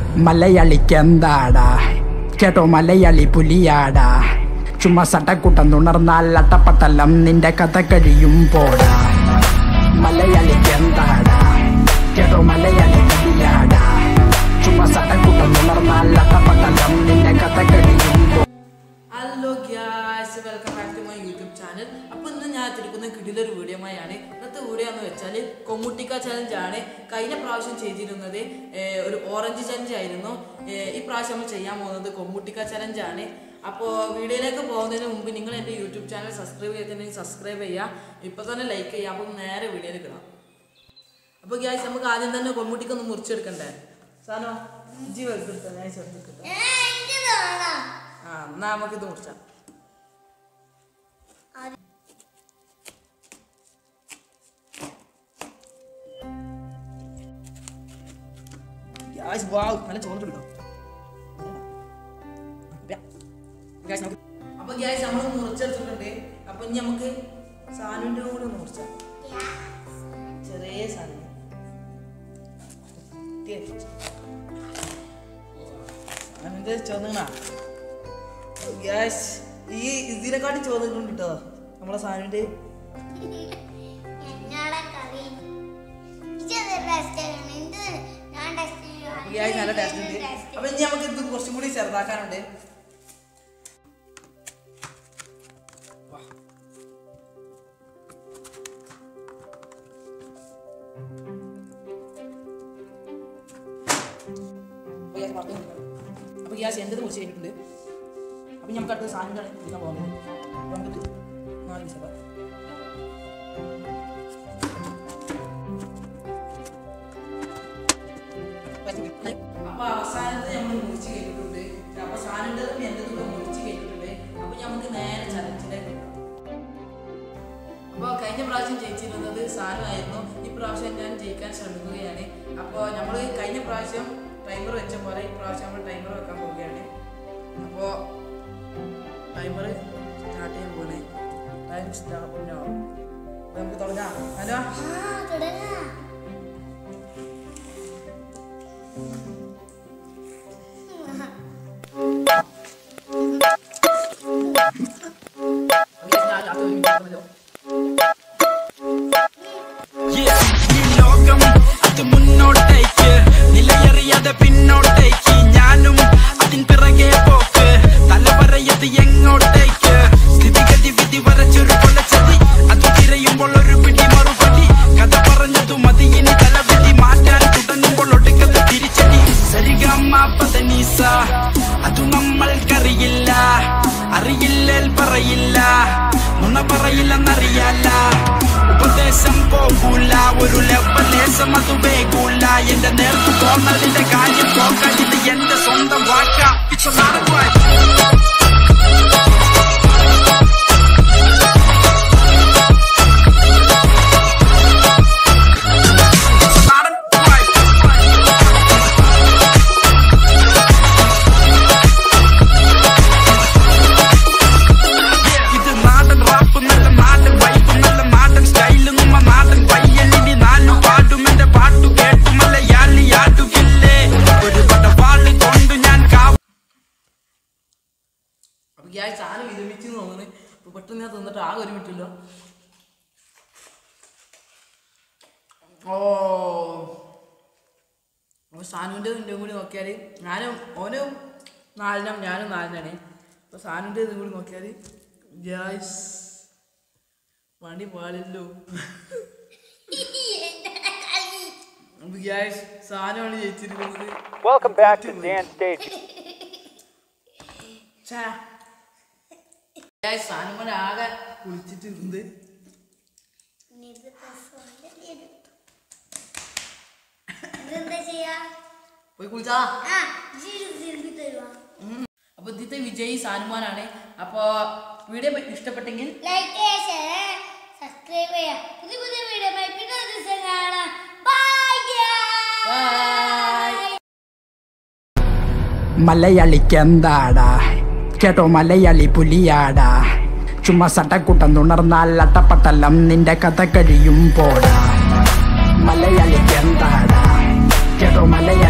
മലയാളിക്കെന്താടാ കേട്ടോ മലയാളി പുലിയാടാ ചുമ്മാ സട്ടക്കുട്ടം തുണർന്നാൽ അട്ടപ്പട്ടലം നിന്റെ കഥ കഴിയും പോടാ മലയാളിക്കെന്താടാ കേട്ടോ മലയാളി പുലിയാടാ ചുമ്മാ സട്ടക്കുട്ടം തുണർന്നാൽ അട്ടപ്പട്ടലം നിന്റെ കഥ കഴിയും പോ hello guys welcome back to my YouTube channel അപ്പോൾ ഇന്ന് ഞാൻ എത്തിരിക്കുന്ന കിടിലൊരു വീഡിയോയുമായാണ് ഇന്നത്തെ വീഡിയോ എന്ന് വെച്ചാൽ കൊമ്മുട്ടിക്ക ചലഞ്ച് ആണ് കഴിഞ്ഞ പ്രാവശ്യം ചെയ്തിരുന്നത് ഏർ, ഒരു ഓറഞ്ച് ചലഞ്ച് ആയിരുന്നു ഏർ, ഈ പ്രാവശ്യം നമ്മൾ ചെയ്യാൻ പോകുന്നത് കൊമ്മുട്ടിക്ക ചലഞ്ച് ആണ് അപ്പോൾ വീഡിയോയിലേക്ക് പോകുന്നതിന് മുമ്പ് നിങ്ങൾ എൻ്റെ യൂട്യൂബ് ചാനൽ സബ്സ്ക്രൈബ് ചെയ്തിട്ടുണ്ടെങ്കിൽ സബ്സ്ക്രൈബ് ചെയ്യുക ഇപ്പോൾ തന്നെ ലൈക്ക് ചെയ്യുക അപ്പം നേരെ വീഡിയോയിൽ കിടാം അപ്പോൾ ഗ്യാസ് നമുക്ക് ആദ്യം തന്നെ കൊമ്മുട്ടിക്കൊന്ന് മുറിച്ചെടുക്കണ്ടേ സാധനം ഇഞ്ചി വെറുതെടുത്താൽ ഞാൻ ചേർത്തിട്ട് ആ എന്നാ നമുക്ക് ഇത് മുറിച്ചാം Guys, wow, നല്ല ചോദിച്ചിട്ടുണ്ടോ അപ്പൊ ഗ്യാസ് നമ്മൾ മുറിച്ചെടുത്തിട്ടുണ്ട് അപ്പൊ ഇനി നമുക്ക് സാനുവിന്റെ കൂടെ ഒന്ന് മുറിച്ചാം ചെറിയ സാധനം സാനുവിന്റെ ചോദിക്കണ ഗ്യാസ് ഈ ഇതിനെക്കാട്ടി ചോദിക്കുന്നുണ്ട് കേട്ടോ നമ്മളെ സാനുവിന്റെ ഗ്യാസ് നല്ല ടേസ്റ്റ് ഉണ്ട് അപ്പൊ ഇനി നമുക്ക് ഇത് കുറച്ചും കൂടി ചെറുതാക്കാനുണ്ട് അപ്പൊ ഗ്യാസ് പറഞ്ഞു അപ്പൊ ഗ്യാസ് എൻ്റെത് മുറിച്ച് കഴിഞ്ഞിട്ടുണ്ട് അപ്പൊ നമുക്ക് അടുത്ത സാധനങ്ങളാണ് കുടിക്കാൻ പോകുന്നത് അപ്പൊ നമുക്ക് നാല് പീസ് ആക്കാം. അപ്പൊ അവസാനത്തെ നമ്മൾ മുറിച്ച് കഴിഞ്ഞിട്ടുണ്ട് അപ്പൊ സാധനത്തിലും എൻ്റെതും മുറിച്ച് കഴിഞ്ഞിട്ടുണ്ട് അപ്പൊ നമുക്ക് നേരെ ചലഞ്ചിലേക്ക് അപ്പോൾ കഴിഞ്ഞ പ്രാവശ്യം ജയിച്ചിരുന്നത് സാനുമായിരുന്നു ഈ പ്രാവശ്യം ഞാൻ ജയിക്കാൻ ശ്രമിക്കുകയാണ് അപ്പോൾ നമ്മൾ കഴിഞ്ഞ പ്രാവശ്യം ടൈമർ വെച്ച പോലെ ഈ പ്രാവശ്യം നമ്മൾ ടൈമർ വെക്കാൻ പോവുകയാണ് അപ്പോൾ ടൈമർ സ്റ്റാർട്ട് ചെയ്യാൻ പോകണേ ടൈം സ്റ്റാർട്ട് നമുക്ക് തുടങ്ങാം ഹലോ Yes, ഈ ലോകം അത് മുന്നോട്ടേക്ക് നിലയറിയാതെ പിന്നോട്ടേക്ക് ഞാനും അതിൻ പിറകെ പോക്ക് തലവറയത് എങ്ങോട്ടേക്ക് സ്ഥിതിഗതി വിധി വരച്ചൊരു കൊലച്ചതി അത് തിരയുമ്പോൾ ഒരു പിടി മറുപടി കഥ പറഞ്ഞതു മതി ഇനി തലവിധി മാറ്റാൻ തുടങ്ങുമ്പോൾ ഒടുക്കത്ത് തിരിച്ചടി സരിഗമ്മ പതനീസ അത് നമ്മൾക്കറിയില്ല അറിയില്ലേൽ പറയില്ല നുണ പറയില്ലെന്നറിയാല ഉപദേശം പോകൂല ഒരു ലെവലേശം അത് വേകൂല എന്റെ നേർക്ക് പോന്നതിന്റെ കാര്യം പോക്കാൻ ഇത് എന്റെ സ്വന്തം വാക്ക ഇപ്പൊ നടക്കുവാൻ നാടൻ ഇത് നാടൻ റാപ്പ് നല്ല നാടൻ വൈബ് നല്ല നാടൻ സ്റ്റൈല് നമ്മ നാടൻ പയ്യനിനി നാലു പാടും എന്റെ പാട്ടു കേട്ടു മലയാളി ആട്ടുകില്ലേ ഒരു പടവാള് കൊണ്ട് ഞാൻ കാവ് അപ്പൊ ഗ്യാസ് സാധനം വിരമിച്ചു തോന്നുന്നു അപ്പൊ പെട്ടെന്ന് ഞാൻ തിന്നിട്ട് ആകെ ഒരു മിനിറ്റല്ലോ ഓ അപ്പൊ സാനുവിൻ്റെ ഇതിൻ്റെ കൂടി നോക്കിയാൽ ഞാനും ഓനും നാലിനം ഞാനും നാലിനാണ് അപ്പൊ സാനുവിൻ്റെ ഇതും കൂടി നോക്കിയാൽ ഗ്യാസ് വണ്ടി പാടില്ലോ അപ്പൊ ഗ്യാസ് സാധനമാണ് ജയിച്ചിരിക്കുന്നത് Welcome back to Dan Stage. സാധനം ആകെ കുളിച്ചിട്ടുണ്ട് ഇതെന്താ ചെയ്യാ പോയി കുളിച്ചാ ആ ഇജ്ജ് തിരുമ്പി തരുവാ അപ്പൊ ഇന്നത്തെ വിജയി സാനുമാനാണ് അപ്പൊ വീഡിയോ ഇഷ്ടപ്പെട്ടെങ്കിൽ ലൈക്ക് ചെയ്യുക ഷെയർ സബ്സ്ക്രൈബ് ചെയ്യുക പുതിയ പുതിയ വീഡിയോ പിന്നെ ഒരു ദിവസം കാണാം ബൈ ബൈ മലയാളിക്കെന്താടാ കേട്ടോ മലയാളി പുലിയാടാ ചുമ്മാ സട്ടക്കുട്ടം തുണർന്നാൽ അട്ടപ്പട്ടലം നിന്റെ കഥ കഴിയും പോടാ മലയാളിക്കെന്താടാ കേട്ടോ മലയാളി